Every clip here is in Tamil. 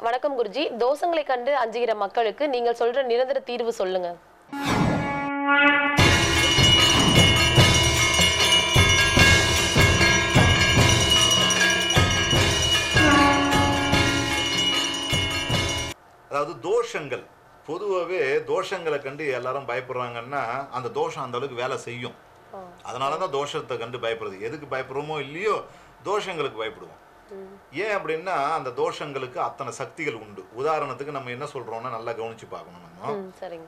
வணக்கம் குருஜி தோஷங்களை கண்டு அஞ்சுகிற மக்களுக்கு நீங்கள் சொல்ற நிரந்தர தீர்வு சொல்லுங்க அதாவது தோஷங்கள் பொதுவாகவே தோஷங்களை கண்டு எல்லாரும் பயப்படுறாங்கன்னா அந்த தோஷம் அந்த அளவுக்கு வேலை செய்யும் அதனால தான் தோஷத்தை கண்டு பயப்படுறது எதுக்கு பயப்படுறோமோ இல்லையோ தோஷங்களுக்கு பயப்படுவோம் ஏன் அப்படின்னா அந்த தோஷங்களுக்கு அத்தனை சக்திகள் உண்டு உதாரணத்துக்கு நம்ம என்ன சொல்றோம்னா நல்லா கவனிச்சு பார்க்கணும் நம்ம ம், சரிங்க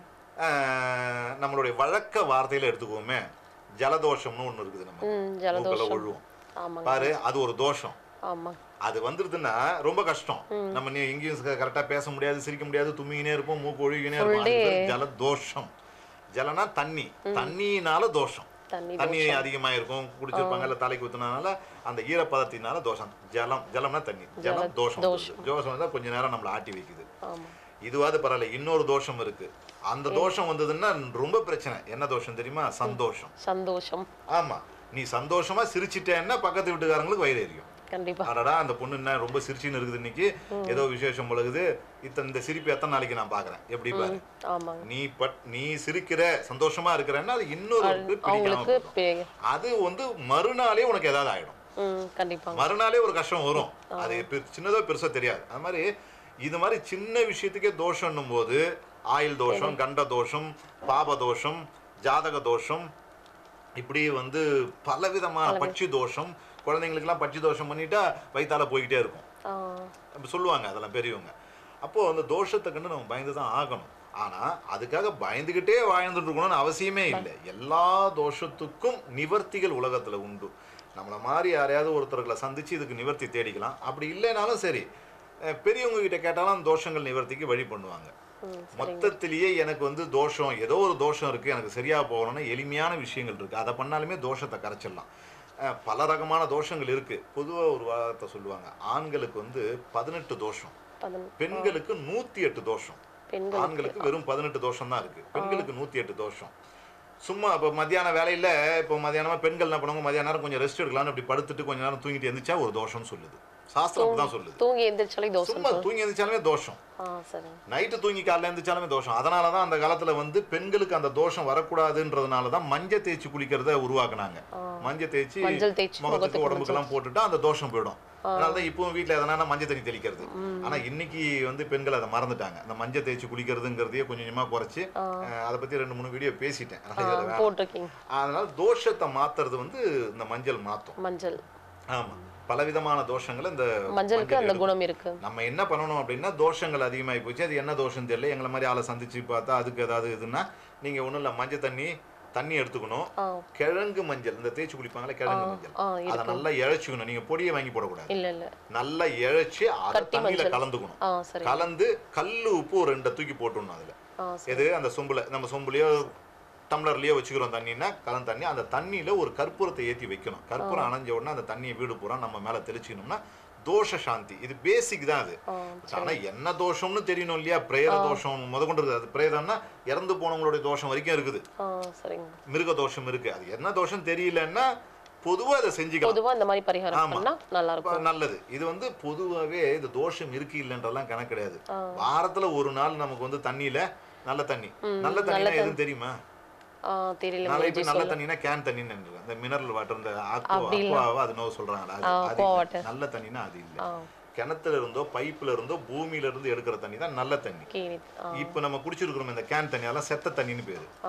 ஆஹ், நம்மளுடைய வழக்க வார்த்தையில எடுத்துக்குவோமே ஜலதோஷம்னு ஒண்ணு இருக்குது நம்ம ம் மூக்குல ஜலதோஷம் ஒழுவும் ஆமாங்க பாரு அது ஒரு தோஷம் ஆமா அது வந்துருதுன்னா ரொம்ப கஷ்டம் நம்ம நீ எங்கேயும் கரெக்டா பேச முடியாது சிரிக்க முடியாது தும்மிக்கினே இருப்போம் மூக்கு ஒழுகினே இருக்கும் அது பேரு ஜலதோஷம் ஜலனா தண்ணி தண்ணியினால தோஷம் தண்ணி தண்ணி அதிகமா இருக்கும் குடிச்சிருப்பாங்க இல்ல தலைக்கு ஊத்துனதுனால அந்த ஈரப்பதத்தினால தோஷம் ஜலம் ஜலம்னா தண்ணி ஜலம் தோஷம் வந்துருது. தோஷம் வந்தா கொஞ்ச நேரம் நம்மள ஆட்டி வைக்குது ஆமா இதுவாது பரவாயில்ல இன்னொரு தோஷம் இருக்கு அந்த தோஷம் வந்ததுன்னா ரொம்ப பிரச்சனை என்ன தோஷம் தெரியுமா சந்தோஷம் சந்தோஷம் ஆமா நீ சந்தோஷமா சிரிச்சிட்டேன்னா பக்கத்து வீட்டுக்காரங்களுக்கு வயிறு எரியும் கண்டிப்பா அடடா அந்த பொண்ணு என்ன ரொம்ப சிரிச்சின்னு இருக்குது இன்னைக்கு ஏதோ விசேஷம் பொழுது இத்தனை இந்த சிரிப்பு எத்தனை நாளைக்கு நான் பாக்குறேன் எப்படி பாரு ஆமாங்க நீ பட் நீ சிரிக்கிற சந்தோஷமா இருக்கிறன்னா அது இன்னொரு அவங்களுக்கு பே- அது வந்து மறுநாளே உனக்கு ஏதாவது ஆயிடும் ம் கண்டிப்பாங்க மறுநாளே ஒரு கஷ்டம் வரும் அது பெரு- சின்னதோ பெருசோ தெரியாது அது மாதிரி இது மாதிரி சின்ன விஷயத்துக்கே தோஷம்னும் போது ஆயில் தோஷம் கண்ட தோஷம் பாப தோஷம் ஜாதக தோஷம் இப்படி வந்து பலவிதமான பட்சி தோஷம் குழந்தைங்களுக்கெல்லாம் பட்சி தோஷம் பண்ணிட்டா வயித்தால போய்கிட்டே இருக்கும் ஆ, அப்படி சொல்லுவாங்க அதெல்லாம் பெரியவங்க அப்போ அந்த தோஷத்தை கண்டு நம்ம பயந்து தான் ஆகணும் ஆனா அதுக்காக பயந்துகிட்டே வாழ்ந்துட்டு இருக்கணும்னு அவசியமே இல்லை எல்லா தோஷத்துக்கும் நிவர்த்திகள் உலகத்துல உண்டு நம்மள மாதிரி யாரையாவது ஒருத்தர்களை சந்திச்சு இதுக்கு நிவர்த்தி தேடிக்கலாம் அப்படி இல்லைனாலும் சரி அஹ் பெரியவங்க கிட்ட கேட்டாலும் அந்த தோஷங்கள் நிவர்த்திக்கு வழி பண்ணுவாங்க ம் மொத்தத்திலேயே எனக்கு வந்து தோஷம் ஏதோ ஒரு தோஷம் இருக்கு எனக்கு சரியா போகணும்னா எளிமையான விஷயங்கள் இருக்கு அதை பண்ணாலுமே தோஷத்தை கரைச்சிடலாம் அஹ் பல ரகமான தோஷங்கள் இருக்கு பொதுவா ஒரு வார்த்தை சொல்லுவாங்க ஆண்களுக்கு வந்து பதினெட்டு தோஷம் பதின- பெண்களுக்கு நூத்தி எட்டு தோஷம் பெண்கள் ஆண்களுக்கு வெறும் பதினெட்டு தோஷம் தான் இருக்கு பெண்களுக்கு நூத்தி எட்டு தோஷம் சும்மா இப்போ மத்தியான வேலையில இப்போ மத்தியானமா பெண்கள் என்ன பண்ணுவாங்க மத்தியான நேரம் கொஞ்சம் ரெஸ்ட் எடுக்கலாம்னு அப்படி படுத்துட்டு கொஞ்ச நேரம் தூங்கிட்டு எந்திரிச்சா ஒரு தோஷம்னு சொல்லுது சாஸ்திரம் தான் சொல்லுது தூங்கி எந்திரிச்சாலே தோஷம் சும்மா தூங்கி எந்திரிச்சாலுமே தோஷம் ஆ சரிங்க நைட்டு தூங்கி காலைல எழுந்திரிச்சாலுமே தோஷம் அதனால தான் அந்த காலத்துல வந்து பெண்களுக்கு அந்த தோஷம் வரக்கூடாதுன்றதுனால தான் மஞ்சள் தேய்ச்சி குளிக்கிறத உருவாக்குனாங்க மஞ்சள் தேய்ச்சி மஞ்சள் தேய்ச்சி முகத்துக்கு முகத்துக்கு உடம்புக்கெல்லாம் போட்டுட்டா அந்த தோஷம் போயிடும் அதனால தான் இப்பவும் வீட்ல எதனா மஞ்சள் தண்ணி தெளிக்கிறது ஆனா இன்னைக்கு வந்து பெண்கள் அதை மறந்துட்டாங்க அந்த மஞ்சள் தேய்ச்சி குளிக்கிறதுங்கிறதையே கொஞ்சம் கொஞ்சமா குறைச்சு அஹ், அதை பத்தி ரெண்டு மூணு வீடியோ பேசிட்டேன் அதனால இதுல வேணாம். போட்டிருக்கீங்க அதனால தோஷத்தை மாத்துறது வந்து இந்த மஞ்சள் மாத்தும் மஞ்சள் ஆமா பலவிதமான தோஷங்களை இந்த மஞ்சளுக்கு மஞ்சள் அந்த எடுக்கும். குணம் இருக்கு நம்ம என்ன பண்ணணும் அப்படின்னா தோஷங்கள் அதிகமாகி போச்சு அது என்ன தோஷம் தெரியல எங்களை மாதிரி ஆளை சந்திச்சு பார்த்தா அதுக்கு ஏதாவது இதுன்னா நீங்க ஒண்ணும் இல்ல மஞ்சள் தண்ணி தண்ணி எடுத்துக்கணும் ஆ கிழங்கு மஞ்சள் இந்த தேய்ச்சி குளிப்பாங்களே கிழங்கு மஞ்சள் ஆ அதை இருக்கு நல்லா இழைச்சிக்கணும் நீங்க பொடியை வாங்கி போடக்கூடாது இல்ல இல்ல நல்லா இழைச்சி அதை கட்டி தண்ணியில மஞ்சள். கலந்துக்கணும் ஆ சரி கலந்து கல்லு உப்பு ஒரு ரெண்டை தூக்கி போட்டுடணும் அதுல ஆ சரி எது அந்த சொம்புல நம்ம சொம்புலயோ டம்ளர்லயோ வச்சுக்கிறோம் தண்ணின்னா கலந்து தண்ணி அந்த தண்ணியில ஒரு கற்பூரத்தை ஏத்தி வைக்கணும் கற்பூரம் அணைஞ்ச உடனே அந்த தண்ணியை வீடு பூரா நம்ம மேல தெளிச்சுக்கணும்னா தோஷ சாந்தி இது பேசிக் தான் அது ஆ ஆனா என்ன தோஷம்னு தெரியணும் இல்லையா பிரேத தோஷம் முத கொண்டு இருக்குது அது பிரேதம்னா இறந்து போனவங்களுடைய தோஷம் வரைக்கும் இருக்குது ஆ சரிங்க மிருக தோஷம் இருக்கு அது என்ன தோஷம் தெரியலன்னா பொதுவா அதை செஞ்சுக்கலாம் பொதுவா இந்த மாதிரி பரிகாரம் ஆமா. பண்ணா நல்லா இப்ப இருக்கும் நல்லது இது வந்து பொதுவாவே இது தோஷம் இருக்கு இல்லைன்றதெல்லாம் கணக்கு கிடையாது வாரத்துல ஒரு நாள் நமக்கு வந்து தண்ணியில நல்ல தண்ணி நல்ல தண்ணினா எதுவும் தெரியுமா ஆ தெரியல நாளை குருஜி போய் நல்ல சொல்ல தண்ணினா கேன் தண்ணின்னு நினைக்கிறேன். இந்த மினரல் வாட்டர் இந்த ஆக்வா அப்படி இல்ல. அக்வாவா அது நோ சொல்றாங்களா அது- ஆ, அது aqua இல்ல. water. நல்ல தண்ணினா அது இல்ல ஆ கிணத்துல இருந்தோ பைப்ல இருந்தோ பூமியில இருந்து எடுக்கிற தண்ணி தான் நல்ல தண்ணி கீழே ஆ இப்போ நம்ம குடிச்சிருக்கிறோம் இந்த கேன் தண்ணி அதெல்லாம் செத்த தண்ணின்னு பேரு ஆ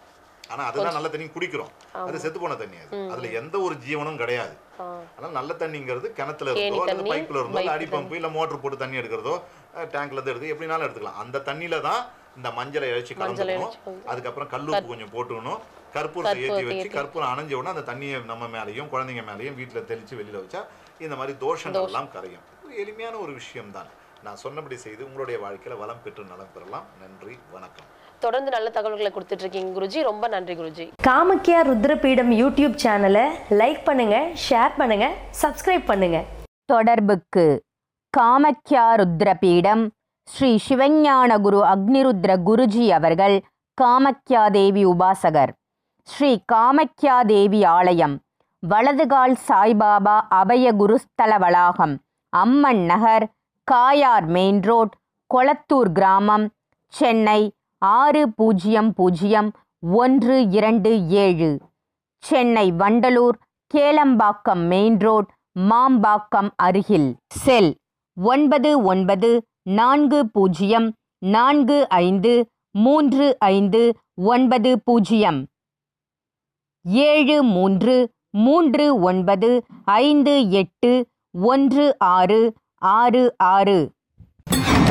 ஆனா அதுதான் நல்ல தண்ணி குடிக்கிறோம் அது செத்து போன தண்ணி அது அதுல எந்த ஒரு ஜீவனும் கிடையாது ஆ ஆனா நல்ல தண்ணிங்கிறது கிணத்துல கேணி இருந்தோ அல்லது தண்ணி, பைப்ல இருந்தோ இல்ல பைப் அடி பம்பு இல்ல மோட்டர் போட்டு தண்ணி எடுக்கிறதோ அஹ், டேங்க்ல இருந்து எடுத்து எப்படினாலும் எடுத்துக்கலாம் அந்த தண்ணியில தான் இந்த மஞ்சளை இழைச்சி மஞ்சளை கலந்துக்கணும் இழைச்சி அதுக்கப்புறம் கல்லுப்பு கொஞ்சம் போட்டுக்கணும் கற்பூரத்தை ஏற்றி கற்பூரத்தை வச்சு ஏத்தி. கற்பூரம் அணைஞ்ச உடனே அந்த தண்ணியை நம்ம மேலேயும் குழந்தைங்க மேலேயும் வீட்டுல தெளிச்சு வெளியில வச்சா இந்த மாதிரி தோஷங்கள் எல்லாம் கரையும் ஒரு எளிமையான ஒரு விஷயம் தான் நான் சொன்னபடி செய்து உங்களுடைய வாழ்க்கையில வளம் பெற்று நலம் பெறலாம் நன்றி வணக்கம் தொடர்ந்து நல்ல தகவல்களை கொடுத்துட்டு இருக்கீங்க குருஜி ரொம்ப நன்றி குருஜி காமக்கியா ருத்ரபீடம் யூடியூப் சேனலை லைக் பண்ணுங்க ஷேர் பண்ணுங்க சப்ஸ்கிரைப் பண்ணுங்க தொடர்புக்கு காமக்யா ருத்ரபீடம் ஸ்ரீ சிவஞான குரு அக்னிருத்ர குருஜி அவர்கள் காமக்யா தேவி உபாசகர் ஸ்ரீ காமக்யா தேவி ஆலயம் வலதுகால் சாய்பாபா அபய குருஸ்தல வளாகம் அம்மன் நகர் காயார் மெயின் ரோட் கொளத்தூர் கிராமம் சென்னை ஆறு பூஜ்ஜியம் பூஜ்ஜியம் ஒன்று இரண்டு ஏழு சென்னை வண்டலூர் கேளம்பாக்கம் மெயின் ரோட் மாம்பாக்கம் அருகில் செல் ஒன்பது ஒன்பது நான்கு பூஜ்ஜியம் நான்கு ஐந்து மூன்று ஐந்து ஒன்பது பூஜ்ஜியம் ஏழு மூன்று மூன்று ஒன்பது ஐந்து எட்டு ஒன்று ஆறு ஆறு ஆறு